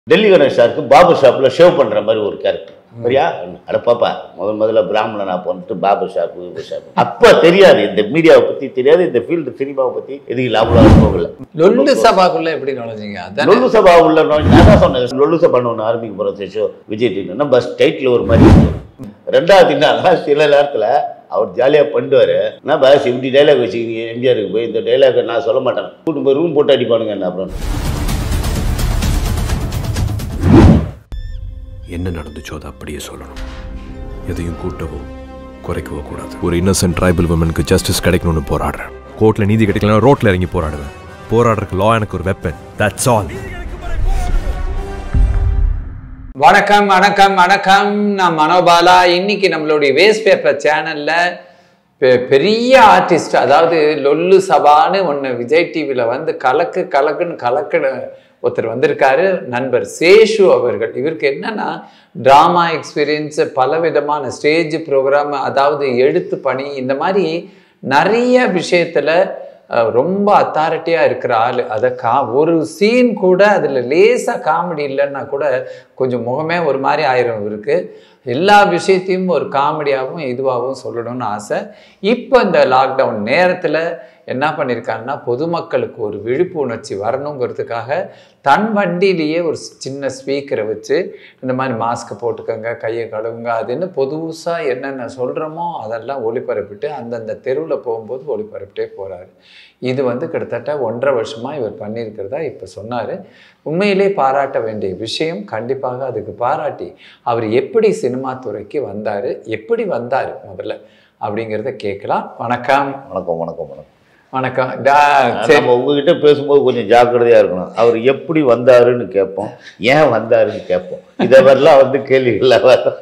டெல்லி கணேஷ் சாருக்கு பாபர் ஷாப்பில் ஷேவ் பண்ணுற மாதிரி ஒரு கேரக்டர் சரியா அட பாப்பா முதல் முதல்ல பிராமணனா போன்ட்டு பாபர் ஷாப் கீபர் ஷாப் அப்போ தெரியாது இந்த மீடியாவை பற்றி தெரியாது இந்த ஃபீல்டு சினிமாவை பற்றி எதுவும் லாபம் போகல லொல்லு சபாக்குள்ள எப்படி நுழைஞ்சீங்க அதான் லொல்லு சபா உள்ள நோய் நான் தான் சொன்னேன் லொல்லு சபான்னு ஒன்று ஆரம்பிக்க போகிற ஷோ விஜய் டிவி நம்ம டைட்டில் ஒரு மாதிரி இருக்கு. ரெண்டாவது என்ன சில நேரத்தில் அவர் ஜாலியாக பண்ணுவார் நான் பாஸ் இப்படி டைலாக் வச்சுக்கிறீங்க எம்ஜிஆருக்கு போய் இந்த டைலாக் நான் சொல்ல மாட்டேன் கூட்டு போய் ரூம் போட்டு அடிப்பானுங்க என்ன அப்புறம் என்ன நடந்துச்சோ அதை அப்படியே சொல்லணும் எதையும் கூட்டவோ குறைக்கவோ கூடாது ஒரு இன்னசென்ட் ட்ரைபல் உமனுக்கு ஜஸ்டிஸ் கிடைக்கணும்னு போராடுறேன் கோர்ட்ல நீதி கிடைக்கலனா ரோட்ல இறங்கி போராடுவேன் போராடுறதுக்கு லா எனக்கு ஒரு வெப்பன் தட்ஸ் ஆல் வணக்கம் வணக்கம் வணக்கம் நான் மனோபாலா இன்னைக்கு நம்மளுடைய வேஸ்ட் பேப்பர் சேனல்ல பெ- பெரிய ஆர்டிஸ்ட் அதாவது லொல்லு சபான்னு ஒன்று விஜய் டிவியில் வந்து கலக்கு கலக்குன்னு கலக்குன்னு ஒருத்தர் வந்திருக்காரு நண்பர் சேஷு அவர்கள் இவருக்கு என்னன்னா ட்ராமா எக்ஸ்பீரியன்ஸ் பலவிதமான ஸ்டேஜ் ப்ரோக்ராம் அதாவது எழுத்து பணி இந்த மாதிரி நிறைய விஷயத்துல அஹ், ரொம்ப அத்தாரிட்டியாக இருக்கிற ஆள் அதை கா ஒரு சீன் கூட அதில் லேசாக காமெடி இல்லைன்னா கூட கொஞ்சம் முகமே ஒரு மாதிரி ஆயிரும் இவருக்கு எல்லா விஷயத்தையும் ஒரு காமெடியாகவும் இதுவாகவும் சொல்லணும்னு ஆசை இப்போ இந்த லாக்டவுன் நேரத்தில் என்ன பண்ணியிருக்காங்கன்னா பொதுமக்களுக்கு ஒரு விழிப்புணர்ச்சி வரணுங்கிறதுக்காக தன் வண்டியிலேயே ஒரு சின்ன ஸ்பீக்கரை வச்சு இந்த மாதிரி மாஸ்க் போட்டுக்கோங்க கையை கழுவுங்க அதுன்னு புதுசாக என்னென்ன சொல்கிறோமோ அதெல்லாம் ஒளிபரப்பிட்டு அந்தந்த தெருவில் போகும்போது ஒளிபரப்பிட்டே போகிறாரு இது வந்து கிட்டத்தட்ட ஒன்றரை வருஷமாக இவர் பண்ணியிருக்கிறதா இப்போ சொன்னார் உண்மையிலே பாராட்ட வேண்டிய விஷயம் கண்டிப்பாக அதுக்கு பாராட்டி அவர் எப்படி சினிமா துறைக்கு வந்தார் எப்படி வந்தார் முதல்ல அப்படிங்கிறத கேட்கலாம் வணக்கம் வணக்கம் வணக்கம் வணக்கம் வணக்கம் டா சரி நம்ம உங்ககிட்ட பேசும்போது கொஞ்சம் ஜாக்கிரதையா இருக்கணும் அவர் எப்படி வந்தாருன்னு கேட்போம் ஏன் வந்தாருன்னு கேட்போம் இதை மாதிரிலாம் வந்து கேள்விகள் வரும்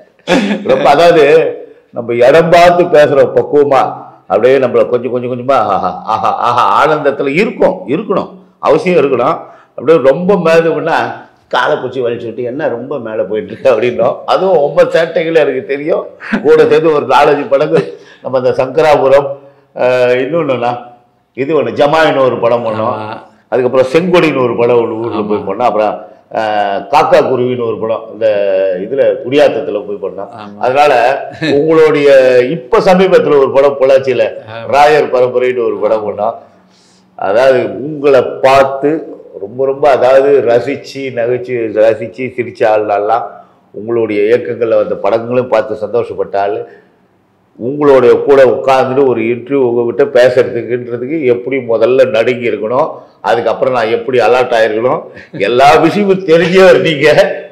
ரொம்ப அதாவது நம்ம இடம் பார்த்து பேசுற பக்குவமா அப்படியே நம்மள கொஞ்சம் கொஞ்சம் கொஞ்சமா ஆஹா ஆஹா ஆஹா ஆனந்தத்துல இருக்கும் இருக்கணும் அவசியம் இருக்கணும் அப்படியே ரொம்ப மேதுன்னா காலை பூச்சி வலிச்சு விட்டு என்ன ரொம்ப மேலே போயிட்டு இருக்கு அப்படின்னோம் அதுவும் ரொம்ப சேட்டைகள் எனக்கு தெரியும் கூட சேர்ந்து ஒரு நாலஞ்சு படங்கள் நம்ம இந்த சங்கராபுரம் ஆஹ் இன்னொன்னுண்ணா இது ஒன்று ஜமாயின்னு ஒரு படம் பண்ணோம் ஆமா. அதுக்கப்புறம் செங்கொடின்னு ஒரு படம் ஒன்று ஊரில் போய் பண்ணோம் அப்புறம் ஆஹ் காக்கா குருவின்னு ஒரு படம் இந்த இதில் குடியாத்தத்தில் போய் பண்ணோம் ஆமா. அதனால உங்களுடைய இப்போ சமீபத்தில் ஒரு படம் பொள்ளாச்சியில் ராயர் பரம்பரைன்னு ஒரு படம் பண்ணோம் அதாவது உங்களை பார்த்து ரொம்ப ரொம்ப அதாவது ரசித்து நகைச்சு ரசித்து சிரிச்ச ஆள்லாம் உங்களுடைய இயக்கங்களில் வந்த படங்களும் பார்த்து சந்தோஷப்பட்ட ஆள் உங்களுடைய கூட உட்காந்துட்டு ஒரு இன்டர்வியூ உங்ககிட்ட பேசுறதுக்குன்றதுக்கு எப்படி முதல்ல நடுங்கி இருக்கணும் அதுக்கப்புறம் நான் எப்படி அலர்ட் ஆயிருக்கணும் எல்லா விஷயமும் தெரிஞ்சவர் நீங்க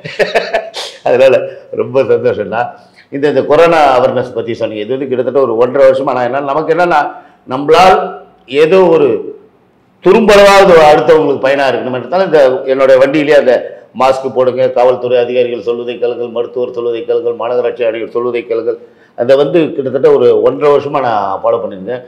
அதனால ரொம்ப சந்தோஷம்னா இந்த இந்த கொரோனா அவேர்னஸ் பற்றி சொன்னீங்க இது வந்து கிட்டத்தட்ட ஒரு ஒன்றரை வருஷமா நான் என்ன நமக்கு என்னன்னா நம்மளால் ஏதோ ஒரு துரும்பளவாவது அடுத்தவங்களுக்கு பயனாக இருக்கணும்ன்றதால இந்த என்னுடைய வண்டியிலே அந்த மாஸ்க் போடுங்க காவல்துறை அதிகாரிகள் சொல்வதை கேளுங்கள் மருத்துவர் சொல்வதை கேளுங்கள் மாநகராட்சி அதிகாரிகள் சொல்வதை கேளுங்கள் அதை வந்து கிட்டத்தட்ட ஒரு ஒன்றரை வருஷமா நான் ஃபாலோ பண்ணியிருந்தேன்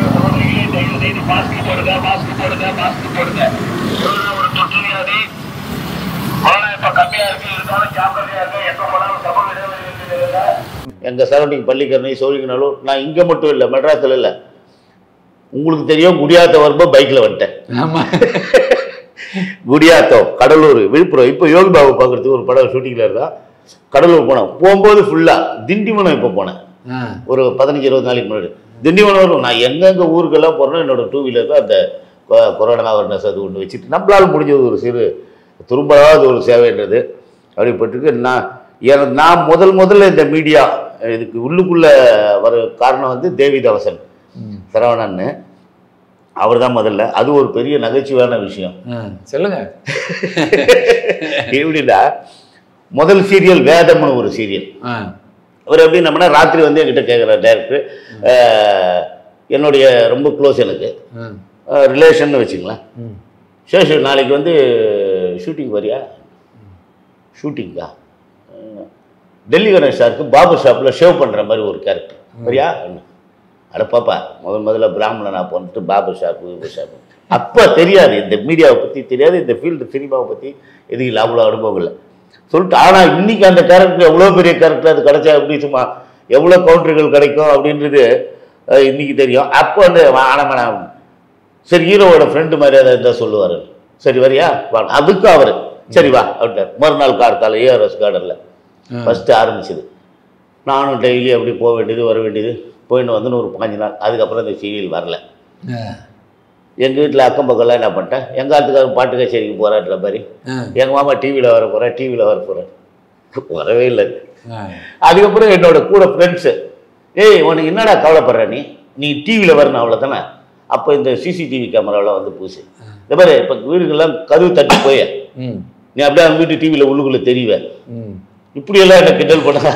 மாஸ்க் போடுங்க மாஸ்க் போடுங்க மாஸ்க் போடுங்க கொரோனா ஒரு தொற்று வியாதி கொரோனா இப்ப கம்மியா இருக்கு இருந்தாலும் ஜாக்கிரதையா இருக்கு எப்ப போனாலும் சமூக இடைவெளி இருக்கிறதுல எங்கள் சரௌண்டிங் பள்ளிக்கரணை சோழிங்கநல்லூர் நான் இங்கே மட்டும் இல்லை மெட்ராஸில் இல்லை உங்களுக்கு தெரியும் குடியாத்த வரும்போது பைக்கில் வந்துட்டேன் ஆமா குடியாத்தம் கடலூர் விழுப்புரம் இப்போ யோகி பாபு பார்க்குறதுக்கு ஒரு படம் ஷூட்டிங்கில் இருந்தா கடலூர் போனோம் போகும்போது ஃபுல்லாக திண்டிவனம் இப்போ போனேன் ஆ, ஒரு பதினஞ்சு இருபது நாளைக்கு முன்னாடி திண்டிவனம் வரும் நான் எங்கெங்கே ஊருக்கெல்லாம் போகிறேனோ என்னோட டூ வீலர் தான் அந்த கொ- கொரோனா அவேர்னஸ் அது ஒன்று வச்சுட்டு நம்மளால் முடிஞ்சது ஒரு சிறு திரும்பாத ஒரு சேவைன்றது அப்படிப்பட்டிருக்கு நான் எனக்கு நான் முதல் முதல்ல இந்த மீடியா இதுக்கு உள்ளுக்குள்ளே வர காரணம் வந்து தேவிதாசன் சரவணன்னு அவர் தான் முதல்ல அது ஒரு பெரிய நகைச்சுவையான விஷயம் ஆ, சொல்லுங்க எப்படின்னா முதல் சீரியல் வேதம்னு ஒரு சீரியல் ஆ, அவர் எப்படி நம்மனா ராத்திரி வந்து என்கிட்ட கேட்குறார் டேரக்டர் என்னுடைய ரொம்ப க்ளோஸ் எனக்கு ம், ரிலேஷன் வச்சுங்களேன் ம். சரி சரி நாளைக்கு வந்து ஷூட்டிங் வரியா ஷூட்டிங்கா டெல்லி கணேஷ் சாருக்கு பாபர் ஷாப்பில் ஷேவ் பண்ணுற மாதிரி ஒரு கேரக்டர் வரியா அட பாப்பா முதல் முதல்ல பிராமணனா போன்ட்டு பாபர் ஷாப்பு கீபர் ஷாப்பு அப்போ தெரியாது இந்த மீடியாவை பற்றி தெரியாது இந்த ஃபீல்டு சினிமாவை பற்றி எதுவும் அவ்வளோ அனுபவம் இல்லை சொல்லிட்டு ஆனால் இன்னைக்கு அந்த கேரக்டர் எவ்வளோ பெரிய கேரக்டர் அது கிடைச்சா எப்படி சும்மா எவ்வளோ கவுண்டர்கள் கிடைக்கும் அப்படின்றது அஹ், இன்னைக்கு தெரியும் அப்போ வந்து ஆனமனா சரி ஹீரோவோட ஃப்ரெண்டு மாதிரி அதை இருந்தால் சொல்லுவார் சரி வரியா வா அதுக்கு அவர் சரி வா அப்படின்ட்டார் மறுநாள் கார்த்தால ஏஆர்எஸ் கார்டனில் ஃபஸ்ட்டு ஆரம்பிச்சது நானும் டெய்லி அப்படி போக வேண்டியது வர வேண்டியது போயின்னு வந்து ஒரு பாஞ்சு நாள் அதுக்கப்புறம் இந்த சீரியல் வரல எங்கள் வீட்டில் அக்கம் பக்கம்லாம் என்ன பண்ணிட்டேன் எங்கள் ஆத்துக்காரர் பாட்டு கச்சேரிக்கு போகிறான்ற மாதிரி எங்கள் மாமா டிவியில் வர போகிறேன் டிவியில் வர போகிறேன் வரவே இல்லை அதுக்கப்புறம் என்னோட கூட ஃப்ரெண்ட்ஸு ஏய் உனக்கு என்னடா கவலைப்படுற நீ நீ டிவியில் வரணும் அவ்வளோதானே அப்போ இந்த சிசிடிவி கேமராவில் வந்து பூசு இந்த மாதிரி இப்போ வீடுகள்லாம் கதவு தட்டி போய ம் நீ அப்படியே அவங்க வீட்டு டிவியில் உள்ளுக்குள்ளே தெரிவேன் ம் இப்படியெல்லாம் என்ன கிண்டல் பண்ண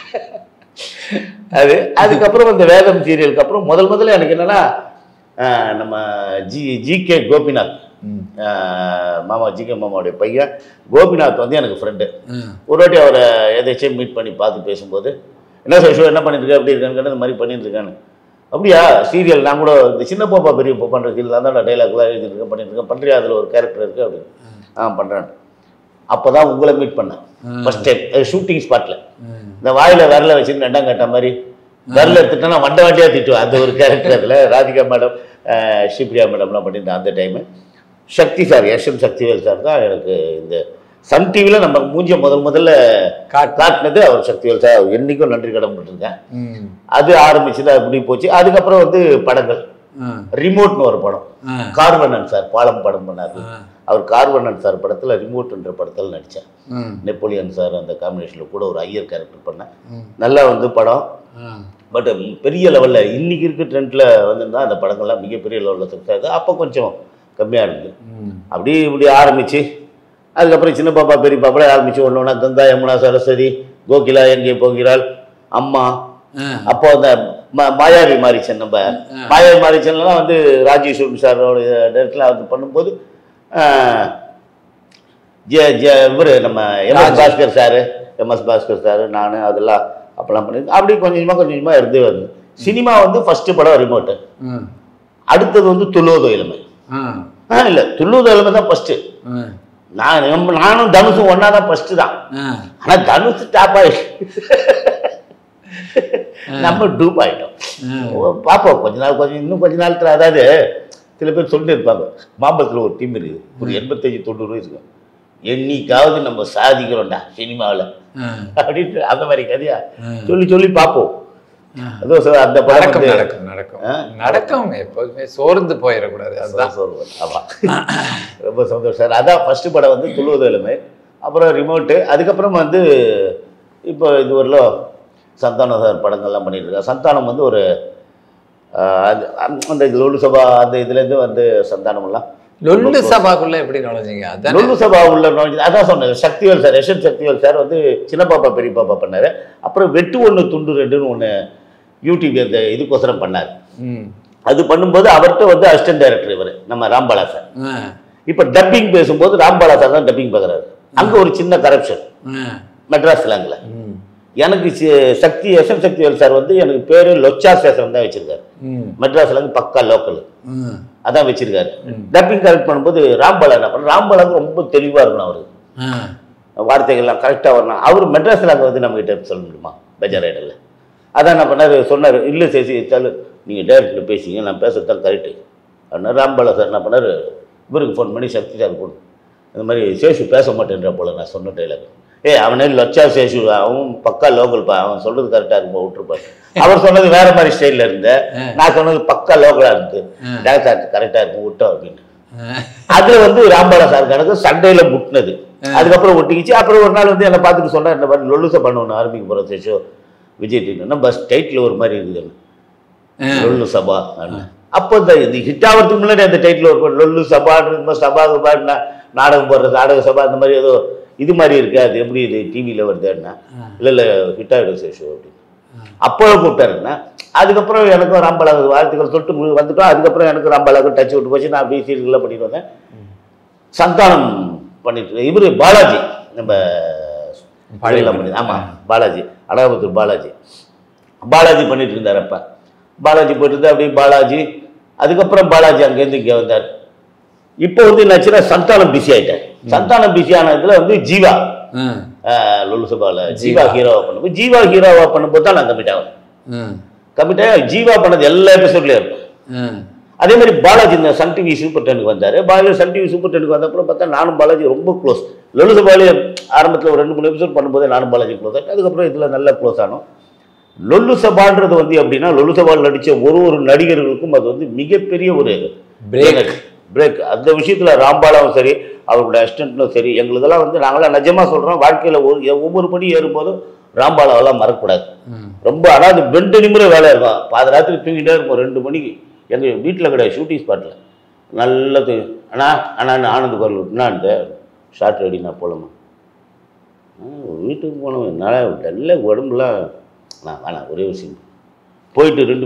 அது அதுக்கப்புறம் அந்த வேதம் சீரியலுக்கு அப்புறம் முதல் முதல்ல எனக்கு என்னன்னா ஆஹ், நம்ம ஜி ஜி கே கோபிநாத் ம் ஆஹ், மாமா ஜி கே மாமாவுடைய பையன் கோபிநாத் வந்து எனக்கு ஃப்ரெண்டு ம் ஒரு வாட்டி அவரை எதாச்சும் மீட் பண்ணி பார்த்து பேசும்போது என்ன சார் என்ன பண்ணிட்டு இருக்க எப்படி இருக்கான்னு இந்த மாதிரி பண்ணிட்டு இருக்கான்னு அப்படியா சீரியல் நான் கூட இந்த சின்ன பாப்பா பெரிய பாப்பான்ற சீரியல் தான் டைலாக்லாம் எழுதிட்டு இருக்கேன் பண்ணிட்டு இருக்கேன் பண்ணுறியா அதில் ஒரு கேரக்டர் இருக்குது அப்படின்னு ஆ பண்ணுறேன் அப்போ தான் உங்களை மீட் பண்ணேன் ஃபர்ஸ்ட் டைம் ஷூட்டிங் ஸ்பாட்டில் ம் இந்த வாயில விரல வச்சுட்டு ரெண்டாம் கட்ட மாதிரி விரல எடுத்துட்டா நான் வண்ட வண்டியாக திட்டுவேன் அந்த ஒரு கேரக்டர் அதில் ராதிகா மேடம் ஸ்ரீபிரியா மேடம்லாம் பண்ணியிருந்தேன் அந்த time Sakthi sir S M Sakthivel sir தான் எனக்கு இந்த சன் டிவியில் நம்ம மூஞ்சிய முதல் முதல்ல காட்டு. காட்டினது அவர் சக்திவேல் சார் அவர் என்னைக்கும் நன்றி கடன் பட்டிருக்கேன் ம் அது ஆரம்பிச்சுது அப்படி போச்சு அதுக்கப்புறம் வந்து படங்கள் ம் ரிமோட்னு ஒரு படம் ம் கார்வண்ணன் சார் பாலம் படம் பண்ணார் ம். அவர் கார்வண்ணன் சார் படத்தில் ரிமோட்ன்ற படத்தில் நடித்தேன் ம் நெப்போலியன் சார் அந்த காம்பினேஷனில் கூட ஒரு ஐயர் கேரக்டர் பண்ணேன் ம். நல்லா வந்து படம் ம் பட் பெரிய லெவலில் இன்னைக்கு இருக்க ட்ரெண்டில் வந்திருந்தா அந்த படங்கள்லாம் மிகப்பெரிய லெவலில் சக்ஸஸ் ஆகுது அப்போ கொஞ்சம் கம்மியாக இருந்தது ம் அப்படி இப்படி ஆரம்பிச்சு அதுக்கப்புறம் சின்ன பாப்பா பெரிய பாப்பாலே ஆரம்பிச்சு ஒன்று ஒன்றா கங்கா யமுனா சரஸ்வதி கோகிலா எங்கே போகிறாள் அம்மா ம் அப்போ அந்த ம- மாயாவி மாரிச்சன் நம்ம மாயாவி மாரிச்சன்லாம் வந்து ராஜீவ் சுரம் சாரோட டேரக்டில் அது பண்ணும்போது ஆஹ், ஜெ ஜெ இவர் நம்ம M S Bhaskar sir M S Bhaskar sir நான் அதெல்லாம் அப்போல்லாம் பண்ணியிருக்கேன் அப்படி கொஞ்சம் கொஞ்சமாக கொஞ்சம் கொஞ்சமாக இருந்தே வருது சினிமா வந்து ஃபஸ்ட்டு படம் ரிமோட்டு ம் அடுத்தது வந்து துள்ளுவதோ இளமை ம் ஆ இல்லை துள்ளுவதோ இளமை தான் ஃபஸ்ட்டு ம் நான் நம்ம- நானும் தனுஷும் ஒன்றா தான் ஃபஸ்ட்டு தான் ம் ஆனால் தனுஷ் டாப் ஆயிடுச்சு நம்ம டூப் ஆயிட்டோம் ஓ, பார்ப்போம் கொஞ்ச நாள் கொஞ்சம் இன்னும் கொஞ்ச நாளத்தில் அதாவது சில பேர் சொல்லிட்டு இருப்பாங்க மாம்பழத்தில் ஒரு டீம் இருக்குது ஒரு எண்பத்தஞ்சு தொண்ணூறு வயசுக்கு என்னைக்காவது நம்ம சாதிக்கிறோம்டா சினிமாவில் ம் அப்படின்ட்டு அந்த மாதிரி கதையா ம். சொல்லி சொல்லி பார்ப்போம் அதுவும் சார் அந்த படம் நடக்கும் வந்து நடக்கும் நடக்கும் ஆ? நடக்கும் எப்போதுமே சோர்ந்து போயிடக்கூடாது அதுதான் சோர்வு. ஆமா ரொம்ப சந்தோஷம் சார் அதான் ஃபர்ஸ்ட் படம் வந்து துள்ளுவது எலுமை அப்புறம் ரிமோட்டு அதுக்கப்புறம் வந்து இப்போ இது வரலும் சந்தானம் சார் படங்கள்லாம் பண்ணிட்டு இருக்காங்க சந்தானம் வந்து ஒரு ஆஹ், அது அந்த லொல்லு சபா அந்த இதுலேருந்து வந்து சந்தானமெல்லாம் லொல்லு சபாக்குள்ள எப்படி நுழைஞ்சீங்க அதான் லொல்லு சபா உள்ள நுழைஞ்சு அதான் சொன்னேன் Sakthivel sir S N Sakthivel sir வந்து சின்ன பாப்பா பெரிய பாப்பா பண்ணார் அப்புறம் வெட்டு ஒன்று துண்டு ரெண்டுன்னு ஒன்று யூடியூப் அந்த இதுக்கோசரம் பண்ணார் ம் அது பண்ணும்போது அவர்கிட்ட வந்து அசிஸ்டன்ட் டைரக்டர் இவர் நம்ம ராம்பாலா சார் ம் இப்போ டப்பிங் பேசும்போது ராம்பாலா சார் தான் டப்பிங் பார்க்குறாரு அங்கே ஒரு சின்ன கரப்ஷன் ம் மெட்ராஸ் ஸ்லாங்கில் ம் எனக்கு சி- சக்தி எஸ்எம் சக்திவேல் சார் வந்து எனக்கு பேர் லொச்சா சேசன் தான் வச்சிருக்காரு ம் மெட்ராஸ் ஸ்லாங் பக்கா லோக்கல் ம் அதான் வச்சிருக்காரு டப்பிங் கரெக்ட் பண்ணும்போது ராம்பாலா என்ன பண்ண ராம்பாலாவுக்கு ரொம்ப தெளிவாக இருக்கணும் அவரு ம் வார்த்தைகள்லாம் கரெக்டாக வரணும் அவர் மெட்ராஸ் ஸ்லாங் வந்து நம்மகிட்ட சொல்ல முடியுமா பெஜாரேடில் அதான் என்ன பண்ணார் சொன்னார் இல்லை சேசி சாலு நீங்கள் டேரக்டில் பேசிங்க நான் பேசுறது தான் கரெக்டு அப்படின்னா ராம்பாலா சார் என்ன பண்ணார் இவருக்கு ஃபோன் பண்ணி சக்தி சார் போடு இந்த மாதிரி சேஷு பேச மாட்டேன்ற போல நான் சொன்ன டைலாக் ஏய் அவனே லொச்சா சேஷு அவன் பக்கா லோக்கல்ப்பா அவன் சொல்றது கரெக்டாக இருக்கும் விட்டுருப்பாரு அவர் சொன்னது வேற மாதிரி ஸ்டைலில் இருந்த நான் சொன்னது பக்கா லோக்கலாக இருந்து டேரக்டர் கரெக்டாக இருக்கும் விட்டோம் அப்படின்னு அது வந்து ராம்பாலா சார் கணக்கு சண்டையில முட்டினது அதுக்கப்புறம் ஒட்டிக்கிச்சு அப்புறம் ஒரு நாள் வந்து என்னை பார்த்துட்டு சொன்னா இந்த மாதிரி லொல்லுசை பண்ண ஒன்று ஆரம்பிக்க போகிற சேஷோ விஜய் டிவினா பஸ் டைட்டில் ஒரு மாதிரி இருக்குது லொல்லு சபா அப்போ இந்த இது ஹிட் ஆகிறதுக்கு முன்னாடி அந்த டைட்டில் ஒரு லொல்லு சபான்னு சபா சபான்னா நாடகம் போடுறது நாடக சபா அந்த மாதிரி ஏதோ இது மாதிரி இருக்கு அது எப்படி இது டிவியில் வருதுன்னா இல்லை இல்லை ஹிட் ஆகிடும் சேஷோ அப்படின்னு அப்போ கூப்பிட்டாருன்னா அதுக்கப்புறம் எனக்கும் ராம்பாலாவுக்கு வாழ்த்துக்கள் சொல்லிட்டு மு- வந்துட்டோம் அதுக்கப்புறம் எனக்கு ராம்பாலாவுக்கு டச் விட்டு போச்சு நான் அப்படியே சீரியல்லாம் பண்ணிட்டு வந்தேன் சந்தானம் பண்ணிட்டு இவர் பாலாஜி நம்ம பழைய இதெல்லாம் பண்ணி ஆமாம் பாலாஜி அழகாபுத்தூர் பாலாஜி பாலாஜி பண்ணிட்டு இருந்தார் அப்போ பாலாஜி போயிட்டு இருந்தா அப்படியே பாலாஜி அதுக்கப்புறம் பாலாஜி அங்கேருந்து இங்கே வந்தார் இப்போ வந்து என்னாச்சுன்னா சந்தானம் பிஸி ஆயிட்டார் சந்தானம் பிஸி ஆனதுல வந்து ஜீவா ம் ஆஹ் லொல்லு சபாவில் ஜீவா ஹீரோவா பண்ணும்போது ஜீவா ஹீரோவா பண்ணும்போது தான் நான் கமிட் ஆவேன் ம் கமிட் ஆகி ஜீவா பண்ணது எல்லா எபிசோட்லேயும் இருப்பேன் ம் அதே மாதிரி பாலாஜி இந்த சன் டிவி சூப்பர் டென்னுக்கு வந்தார் பாலாஜி சன் டிவி சூப்பர் டென்னுக்கு வந்த அப்புறம் பார்த்தா நானும் பாலாஜி ரொம்ப க்ளோஸ் லொலு சபாலி ஆரம்பத்தில் ஒரு ரெண்டு மூணு எபிசோட் பண்ணும்போது நானும் பாலாஜி க்ளோஸ் ஆகிட்டு அதுக்கப்புறம் இதில் நல்லா க்ளோஸ் ஆனோம் லொல்லு சபான்றது வந்து எப்படின்னா லொல்லு சபால் நடித்த ஒரு ஒரு நடிகர்களுக்கும் அது வந்து மிகப்பெரிய ஒரு Break. பிரேக் அந்த விஷயத்தில் ராம்பாலாவும் சரி அவருடைய அசிஸ்டண்ட்டும் சரி எங்களுக்கெல்லாம் வந்து நாங்களாம் நிஜமாக சொல்கிறோம் வாழ்க்கையில் ஒரு ஒவ்வொரு படி ஏறும்போதும் ராம்பாலாவெல்லாம் மறக்கக்கூடாது ரொம்ப அதாவது பெண்டு நிமிட வேலை இருக்கும் பாத ராத்திரி தூங்கிட்டே இருக்கும் ரெண்டு மணிக்கு எங்கள் வீட்டில் கிடையாது ஷூட்டிங் ஸ்பாட்டில் நல்லா தூங்கி அண்ணா அண்ணா ஆனந்த் குரல் விட்டுனா இந்த ஷார்ட் ரெடி நான் போகலாமா வீட்டுக்கு போனவன் என்னால் நல்ல உடம்புலாம் நான் வேணாம் ஒரே விஷயம் போயிட்டு ரெண்டு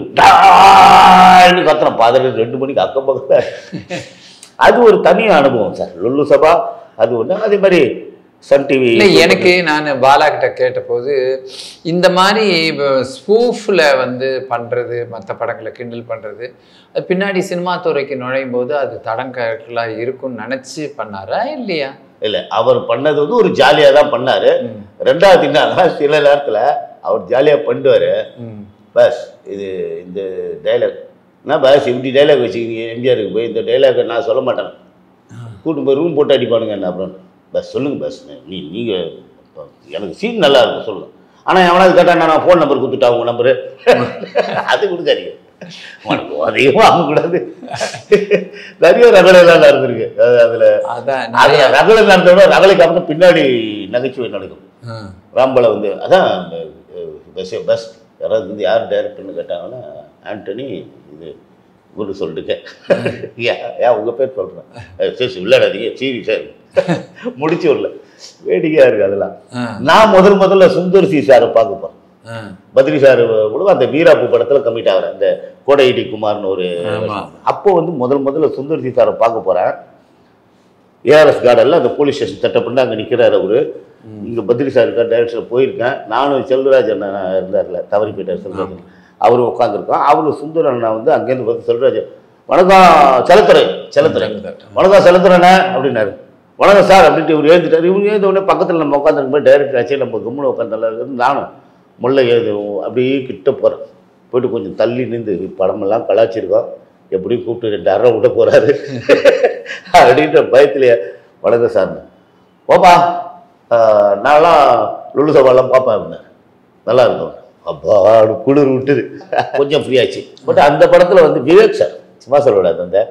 டான்னு கத்துறேன் பாதிரி ரெண்டு மணிக்கு அக்கம் பக்கத்தில் அது ஒரு தனி அனுபவம் சார் லுல்லு சபா அது ஒன்று அதே மாதிரி சன் டிவி இல்லை எனக்கு நான் பாலா கிட்ட கேட்டபோது இந்த மாதிரி ஸ்பூஃபில் வந்து பண்ணுறது மற்ற படங்களை கிண்டல் பண்ணுறது அது பின்னாடி சினிமா துறைக்கு நுழையும் போது அது தடங்கலாக இருக்கும்னு நினச்சி பண்ணாரா இல்லையா இல்லை அவர் பண்ணது வந்து ஒரு ஜாலியாக தான் பண்ணார் ம். ரெண்டாவது என்னன்னா சில நேரத்தில் அவர் ஜாலியாக பண்ணுவார் ம் பஸ் இது இந்த டைலாக் என்ன பஸ் இப்படி டைலாக் வச்சுக்கிறீங்க எம்ஜிஆருக்கு போய் இந்த டைலாக் நான் சொல்ல மாட்டேன் கூட்டு போய் ரூம் போட்டு அடிப்பானுங்க என்ன அப்புறம் பஸ் சொல்லுங்கள் பஸ் நீ நீங்கள் எனக்கு சீன் நல்லா இருக்கும் சொல்லுங்கள் ஆனால் எவனாவது கேட்டா நான் ஃபோன் நம்பர் கொடுத்துட்டா உங்கள் நம்பரு அது கொடுக்காதீங்க உனக்கு அதிகமாக வாங்கக்கூடாது நிறைய ரகலையெல்லாம் நடந்திருக்கு அது அதில் அதான் நிறைய அதில் ரகலை நடந்த விட ரகலைக்கு அப்புறம் பின்னாடி நகைச்சுவை நடக்கும் ஆ. ராம்பலை வந்து அதான் பஸ் பஸ் யாராவது வந்து யார் டைரக்டர்னு கேட்டாங்கன்னா ஆண்டனி இது இவரு சொல்லிட்டுக்க ஏன் ஏன் உங்கள் பேர் சொல்கிறேன் சரி விளையாடாதீங்க சீரி சார் முடிச்சு வரல வேடிக்கையாக இருக்குது அதெல்லாம் ஆ. நான் முதல் முதல்ல சுந்தர் சி சாரை பார்க்க போகிறேன் ஆ. பத்ரி சார் கூட அந்த வீராப்பு படத்தில் கமிட் ஆகிறேன் அந்த கோடையிடி குமார்னு ஒரு ஆமா. அப்போ வந்து முதல் முதல்ல சுந்தர் சி சாரை பார்க்க போகிறேன் ஏஆர்எஸ் கார்டனில் அந்த போலீஸ் ஸ்டேஷன் செட்டப் பண்ணி அங்கே நிற்கிறார் அவரு இங்கே பத்ரி சார் இருக்கார் டைரக்ஷனில் போயிருக்கேன் நானும் செல்வராஜ் அண்ணன் இருந்தார்ல தவறி போயிட்டார் செல்வராஜ் அவர் உட்காந்துருக்கோம் அவரு சுந்தர் அண்ணா வந்து அங்கேருந்து பார்த்து செல்வராஜ் வணக்கம் செலத்துறை செலத்துறை வணக்கம் செலுத்துறேண்ணே அப்படின்னாரு வணக்கம் சார் அப்படின்ட்டு இவர் எழுந்துட்டார் இவர் எழுந்த உடனே பக்கத்தில் நம்ம உட்காந்துருக்கும் டேரக்டர் ஆச்சு நம்ம கும்முன்னு உட்காந்துல இருந்து நானும் முல்லை எழுது அப்படியே கிட்ட போகிறேன் போயிட்டு கொஞ்சம் தள்ளி நின்று படமெல்லாம் கலாச்சிருக்கோம் எப்படியும் கூப்பிட்டு ரெண்டு அரை விட போகிறாரு அப்படின்ற பயத்திலேயே வணக்கம் சார் போப்பா ஆஹ், நான்லாம் லுலு சபாலாம் பார்ப்பேன் அப்படின்னாரு நல்லா இருக்கும் அப்பா அப்படி குளிர் விட்டுது கொஞ்சம் ஃப்ரீ ஆச்சு பட் அந்த படத்தில் வந்து விவேக் சார் சும்மா சொல்லக்கூடாது அந்த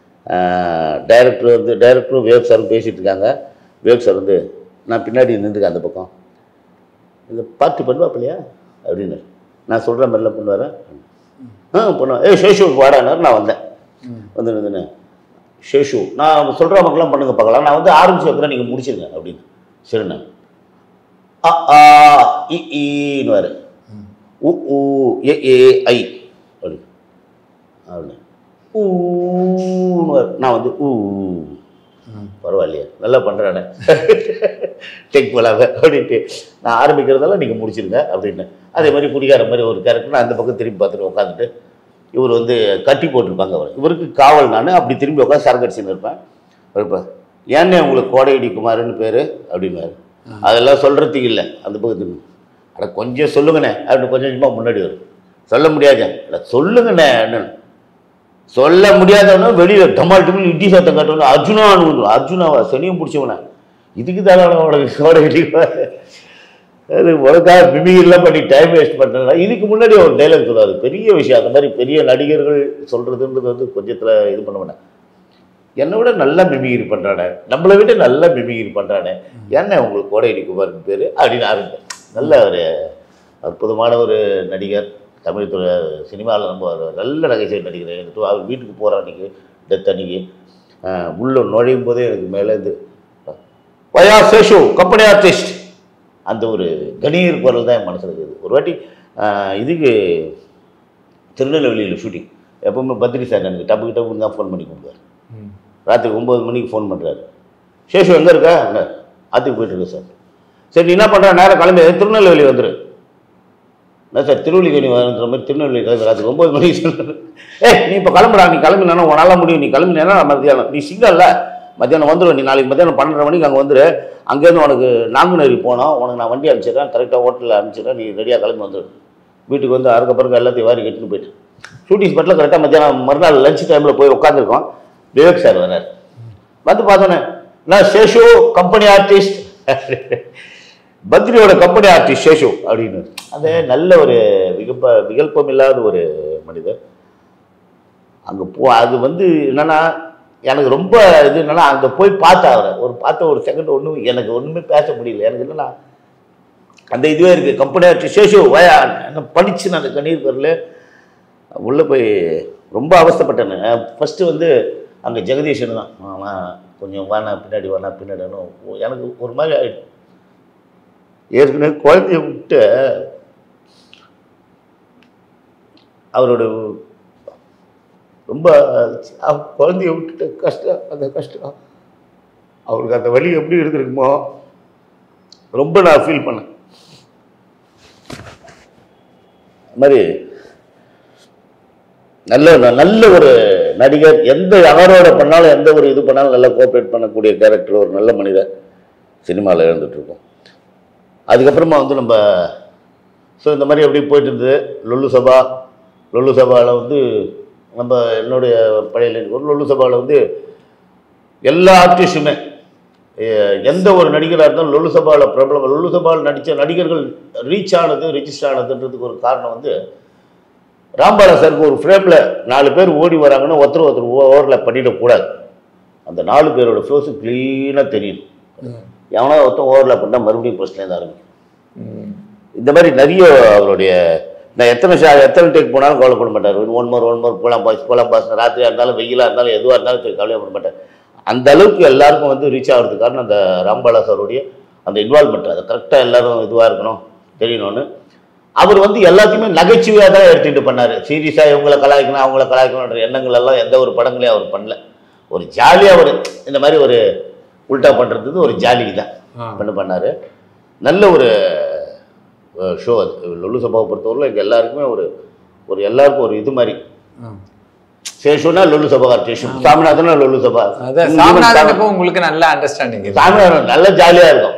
டைரக்டர் வந்து டைரக்டரும் விவேக் சாரும் பேசிகிட்டு இருக்காங்க விவேக் சார் வந்து நான் பின்னாடி நின்றுக்கேன் அந்த பக்கம் இந்த பார்ட்டி பண்ணுவாப்பில்லையா அப்படின்னு நான் சொல்கிற மாதிரிலாம் பண்ணுவாரா ஆ பண்ணுவேன் ஏ சேஷுவுக்கு வாடானார் நான் வந்தேன் வந்து நின்றுன்னு சேஷு நான் சொல்கிற மக்கள்லாம் பண்ணுங்க பார்க்கலாம் நான் வந்து ஆரம்பிச்சு வைக்கிறேன் நீங்கள் முடிச்சிருங்க அப்படின்னு சரிண்ணா அ ஆ இ ஈன்னு உ ஊ ஏ ஏ ஐ அப்படி அப்படின்னு ஊன்னு நான் வந்து ஊ பரவாயில்லையே நல்லா பண்ணுறானே டெக் போலாங்க அப்படின்ட்டு நான் ஆரம்பிக்கிறதெல்லாம் நீங்கள் முடிச்சிருங்க அப்படின்னு அதே மாதிரி குடிகார மாதிரி ஒரு கேரக்டர் நான் அந்த பக்கம் திரும்பி பார்த்துட்டு உட்காந்துட்டு இவர் வந்து கட்டி போட்டிருப்பாங்க அவர் இவருக்கு காவல் நான் அப்படி திரும்பி உட்காந்து சரக்கு அடிச்சுன்னு இருப்பேன் இருப்பேன் ஏன்னே உங்களுக்கு கோடையடி குமார்னு பேர் அப்படின்னாரு அதெல்லாம் சொல்கிறதுக்கு இல்லை அந்த பக்கத்துக்கு அட கொஞ்சம் சொல்லுங்கண்ணே அப்படின்னு கொஞ்சம் கொஞ்சமாக முன்னாடி வரும் சொல்ல முடியாது அட சொல்லுங்கண்ணே அப்படின்னு சொல்ல முடியாதவன வெளியில் டமால் டமால் இட்டி சத்தம் காட்டணும் அர்ஜுனான்னு வந்துடும் அர்ஜுனாவா சனியும் பிடிச்சவன இதுக்கு தானே உனக்கு சோட அது உனக்காக மிமிகெல்லாம் பண்ணி டைம் வேஸ்ட் பண்ணுறா இதுக்கு முன்னாடி ஒரு டைலாக் சொல்லாது பெரிய விஷயம் அந்த மாதிரி பெரிய நடிகர்கள் சொல்கிறதுன்றது வந்து கொஞ்சத்தில் இது பண்ண மாட்டேன் என்னை விட நல்லா மிமிகிரி பண்ணுறானே நம்மளை விட நல்லா மிமிகிரி பண்ணுறானே என்ன உங்களுக்கு கோடையடி குமார்னு பேர் அப்படின்னு ஆரம்பித்தேன் நல்ல ஒரு அற்புதமான ஒரு நடிகர் தமிழ் துறை சினிமாவில் நம்ம ஒரு நல்ல நகைச்சுவை நடிகர் எனக்கு அவர் வீட்டுக்கு போகிற அன்றைக்கி டெத் அன்றைக்கி உள்ள நுழையும் போதே எனக்கு மேலேருந்து வயா சேஷு கம்பெனி ஆர்டிஸ்ட் அந்த ஒரு கணீர் குரல் தான் என் மனசில் இருக்குது ஒரு வாட்டி ஆஹ், இதுக்கு திருநெல்வேலியில் ஷூட்டிங் எப்பவுமே பத்ரி சார் எனக்கு டப்பு டப்புன்னு தான் ஃபோன் பண்ணி கொடுப்பாரு ம். ராத்திரி ஒம்பது மணிக்கு ஃபோன் பண்ணுறாரு சேஷு எங்கே இருக்க என்ன ஆற்றுக்கு போயிட்டுருக்கு சார் சரி நீ என்ன பண்ணுற நேரம் கிளம்பி திருநெல்வேலி வந்துரு என்ன சார் திருவள்ளிக்கணி வந்துற மாதிரி திருநெல்வேலி கிளம்பி ராத்திரி ஒம்பது மணிக்கு சொல்றாரு. ஏய் நீ இப்போ கிளம்புறா நீ கிளம்பினா உன்னால முடியும் நீ கிளம்பினா மத்தியானம் நீ சிங்கல்ல மத்தியானம் வந்துடும் நீ நாளைக்கு மத்தியானம் பன்னெண்டரை மணிக்கு அங்கே வந்துரு அங்கேருந்து உனக்கு நாங்குநேரி போனோம் உனக்கு நான் வண்டி அனுப்பிச்சிடுறேன் கரெக்டாக ஹோட்டலில் அனுப்பிச்சிடுறேன் நீ ரெடியாக கிளம்பி வந்துடு வீட்டுக்கு வந்து அறுக்க பிறகு எல்லாத்தையும் வாரி கட்டிட்டு போயிட்டேன் ஷூட்டிங் ஸ்பாட்டில் கரெக்டாக மத்தியானம் மறுநாள் லஞ்ச் டைமில் போய் உட்காந்துருக்கோம் விவேக் சார் வரார் வந்து பார்த்தோன்னே நான் சேஷு கம்பெனி ஆர்டிஸ்ட் பத்ரியோட கம்பெனி ஆர்டிஸ்ட் சேஷு அப்படின்னு அது நல்ல ஒரு விகப்ப விகல்பம் இல்லாத ஒரு மனிதர் அங்கே போ அது வந்து என்னன்னா எனக்கு ரொம்ப இது என்னன்னா அங்கே போய் பார்த்தா அவரை ஒரு பார்த்த ஒரு செகண்ட் ஒன்றும் எனக்கு ஒன்றுமே பேச முடியல எனக்கு என்னன்னா அந்த இதுவே இருக்குது கம்பெனி ஆர்டிஸ்ட் சேஷு வயா என்ன படிச்சு நான் அந்த கண்ணீர் வரல உள்ளே போய் ரொம்ப அவஸ்தைப்பட்டேன் ஃபஸ்ட்டு வந்து அங்கே ஜெகதீஷன் தான் ஆமா, கொஞ்சம் வானா பின்னாடி வானா பின்னாடின்னு எனக்கு ஒரு மாதிரி ஆயிடுச்சு ஏற்கனவே குழந்தைய விட்டு அவரோட ரொம்ப அவ- குழந்தைய விட்டுட்டு கஷ்டம் அந்த கஷ்டம் அவருக்கு அந்த வலி எப்படி இருந்திருக்குமோ ரொம்ப நான் ஃபீல் பண்ணேன் அது மாதிரி நல்ல நல்ல ஒரு நடிகர் எந்த யாரோட பண்ணாலும் எந்த ஒரு இது பண்ணாலும் நல்லா கோஆப்ரேட் பண்ணக்கூடிய கேரக்டர் ஒரு நல்ல மனிதர் சினிமாவில் இருந்துட்டு இருக்கோம் அதுக்கப்புறமா வந்து நம்ம ஸோ இந்த மாதிரி எப்படி போயிட்டு இருந்தது லொல்லு சபா லொல்லு சபாவில் வந்து நம்ம என்னுடைய பழைய line ஒரு லொல்லு சபாவில் வந்து எல்லா ஆர்டிஸ்ட்டுமே எந்த ஒரு நடிகராக இருந்தாலும் லொல்லு சபாவில் பிரபலம் லொல்லு சபாவில் நடித்த நடிகர்கள் ரீச் ஆனது ரிஜிஸ்டர் ஆனதுன்றதுக்கு ஒரு காரணம் வந்து ராம்பாலா சாருக்கு ஒரு ஃப்ரேமில் நாலு பேர் ஓடி வராங்கன்னா ஒருத்தர் ஒருத்தர் ஓவரில் பண்ணிடக்கூடாது அந்த நாலு பேரோட ஃபேஸு க்ளீனாக தெரியும் எவனோ ஒருத்தன் ஓவரில் பண்ணால் மறுபடியும் ஃபர்ஸ்ட்லேருந்து ஆரம்பிக்கும் இந்த மாதிரி நிறைய அவருடைய நான் எத்தனை ஷா எத்தனை டேக் போனாலும் கவலைப்பட மாட்டார் ஒன் மோர் ஒன் மோர் போலாம் பாஸ் போலாம் பாஸ் ராத்திரியாக இருந்தாலும் வெயிலாக இருந்தாலும் எதுவாக இருந்தாலும் சரி கவலைப்பட மாட்டார் அந்த அளவுக்கு எல்லாருக்கும் வந்து ரீச் ஆகிறதுக்கு காரணம் அந்த ராம்பாலா சாருடைய அந்த இன்வால்மெண்ட் அதை கரெக்டாக எல்லாரும் இதுவாக இருக்கணும் தெரியணும்னு அவர் வந்து எல்லாத்தையுமே நகைச்சுவையாக தான் எடுத்துகிட்டு பண்ணார் சீரியஸாக இவங்களை கலாய்க்கணும் அவங்கள கலாய்க்கணுன்ற எண்ணங்கள் எல்லாம் எந்த ஒரு படங்களையும் அவர் பண்ணல ஒரு ஜாலியாக ஒரு இந்த மாதிரி ஒரு உல்டா பண்ணுறது ஒரு ஜாலி தான் ஆ. பண்ண பண்ணார் நல்ல ஒரு ஷோ அது லொல்லு சபாவை பொறுத்தவரையில் எங்கள் எல்லாருக்குமே ஒரு ஒரு எல்லாருக்கும் ஒரு இது மாதிரி சேஷுனா லொல்லு சபா சேஷு சாமிநாதனா லொல்லு சபா அதான் இவன் சாமிநாதனுக்கும் உங்களுக்கு நல்ல அண்டர்ஸ்டாண்டிங் இருக்கு சாமிநாதன் நல்ல ஜாலியாக இருக்கும்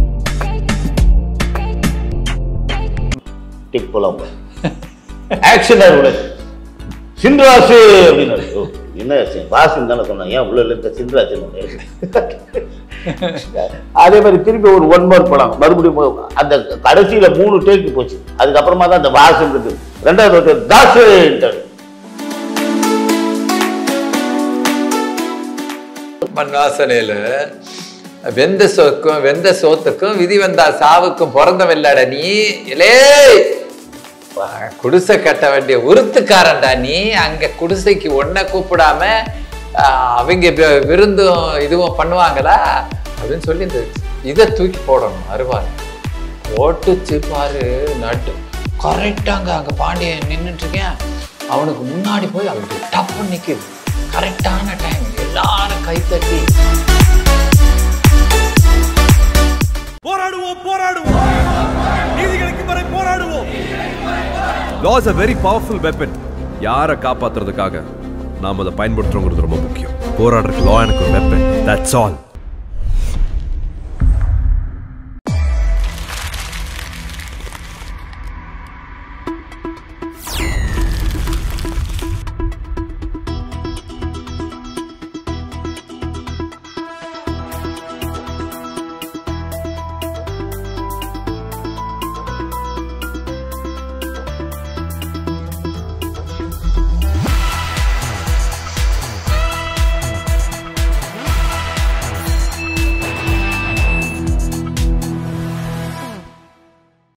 டிக் போலாம் ஆக்ஷன் உள்ள சின்ராசு அப்படின்னு ஓ, என்ன சி- வாசுன்னு தானே சொன்னாங்க ஏன் உள்ள இருக்க சின்ராசு அதே மாதிரி திருப்பி ஒரு ஒன் மோர் படம் மறுபடியும் போ- அந்த கடைசியில மூணு டேக்கு போச்சு அதுக்கப்புறமா தான் அந்த வாசுன்றது ரெண்டாவது ஒரு தாசு மண் வாசனையில வெந்த சோக்கும் வெந்த சோத்துக்கும் விதி வந்தா சாவுக்கும் பிறந்த வெள்ளாட நீ இலே குடிசை கட்ட வேண்டிய உருத்துக்காரன்டா நீ அங்க குடிசைக்கு ஒன்ன கூப்பிடாம ஆஹ், அவங்க வி- விருந்தும் இதுவும் பண்ணுவாங்களா அப்படின்னு சொல்லி இந்த இதை தூக்கி போடணும் அருவாள் ஓட்டுச்சு பாரு நட்டு கரெக்டாங்க அங்க பாண்டியன் நின்னுட்டு இருக்கேன் அவனுக்கு முன்னாடி போய் அவனுக்கு டப்பு நிக்குது கரெக்டான டைம் எல்லாரும் கைத்தட்டி போராடுவோம் போராடுவோம் நீதிகளுக்கு வரை போராடுவோம் laws a very powerful weapon யாரை காப்பாத்துறதுக்காக நாம் அதை பயன்படுத்துறோங்கிறது ரொம்ப முக்கியம் போராடுறதுக்கு லா எனக்கு ஒரு வெப்பன் தட்ஸ் ஆல்